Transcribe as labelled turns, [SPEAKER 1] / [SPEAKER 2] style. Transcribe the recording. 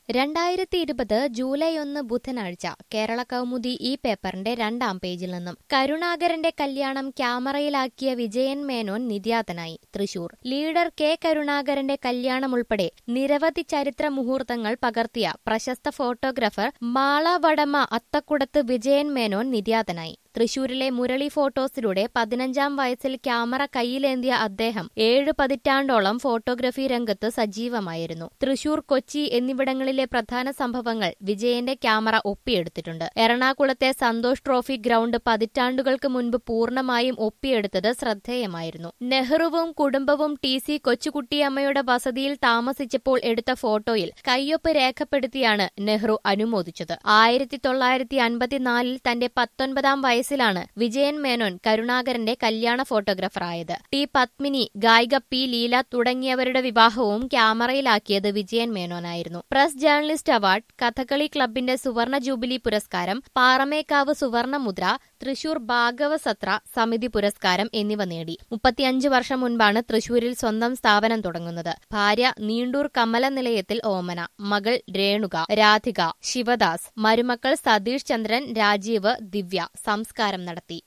[SPEAKER 1] രണ്ടായിരത്തി ഇരുപത് ജൂലൈ ഒന്ന് ബുധനാഴ്ച കേരള കൗമുദി ഈ പേപ്പറിന്റെ രണ്ടാം പേജിൽ നിന്നും കരുണാകരന്റെ കല്യാണം ക്യാമറയിലാക്കിയ വിജയൻ മേനോൻ നിര്യാതനായി തൃശൂർ ലീഡർ കെ കരുണാകരന്റെ കല്യാണം ഉൾപ്പെടെ നിരവധി ചരിത്ര മുഹൂർത്തങ്ങൾ പകർത്തിയ പ്രശസ്ത ഫോട്ടോഗ്രാഫർ മാള വടമ അത്തക്കുടത്ത് വിജയൻ മേനോൻ നിര്യാതനായി തൃശൂരിലെ മുരളി ഫോട്ടോസിലൂടെ പതിനഞ്ചാം വയസ്സിൽ ക്യാമറ കയ്യിലേന്തിയ അദ്ദേഹം ഏഴ് പതിറ്റാണ്ടോളം ഫോട്ടോഗ്രഫി രംഗത്ത് സജീവമായിരുന്നു തൃശൂർ കൊച്ചി എന്നിവിടങ്ങളിലെ പ്രധാന സംഭവങ്ങൾ വിജയന്റെ ക്യാമറ ഒപ്പിയെടുത്തിട്ടുണ്ട് എറണാകുളത്തെ സന്തോഷ് ട്രോഫി ഗ്രൗണ്ട് പതിറ്റാണ്ടുകൾക്ക് മുൻപ് പൂർണ്ണമായും ഒപ്പിയെടുത്തത് ശ്രദ്ധേയമായിരുന്നു നെഹ്റുവും കുടുംബവും ടി സി കൊച്ചുകുട്ടിയമ്മയുടെ വസതിയിൽ താമസിച്ചപ്പോൾ എടുത്ത ഫോട്ടോയിൽ കയ്യൊപ്പ് രേഖപ്പെടുത്തിയാണ് നെഹ്റു അനുമോദിച്ചത് ആയിരത്തി തൊള്ളായിരത്തി അൻപത്തിനാലിൽ തന്റെ പത്തൊൻപതാം വയസ്സിലാണ് വിജയൻ മേനോൻ കരുണാകരന്റെ കല്യാണ ഫോട്ടോഗ്രാഫറായത് ടി പത്മിനി ഗായിക പി ലീല തുടങ്ങിയവരുടെ വിവാഹവും ക്യാമറയിലാക്കിയത് വിജയൻ മേനോനായിരുന്നു പ്രസ് ജേർണലിസ്റ്റ് അവാർഡ് കഥകളി ക്ലബിന്റെ സുവർണ ജൂബിലി പുരസ്കാരം പാറമേക്കാവ് സുവർണ മുദ്ര തൃശൂർ ഭാഗവ സത്ര സമിതി പുരസ്കാരം എന്നിവ നേടി മുപ്പത്തിയഞ്ച് വർഷം മുൻപാണ് തൃശൂരിൽ സ്വന്തം സ്ഥാപനം തുടങ്ങുന്നത് ഭാര്യ നീണ്ടൂർ കമല നിലയത്തിൽ ഓമന മകൾ രേണുക രാധിക ശിവദാസ് മരുമക്കൾ സതീഷ് ചന്ദ്രൻ രാജീവ് ദിവ്യ സംസ്കാരം നടത്തി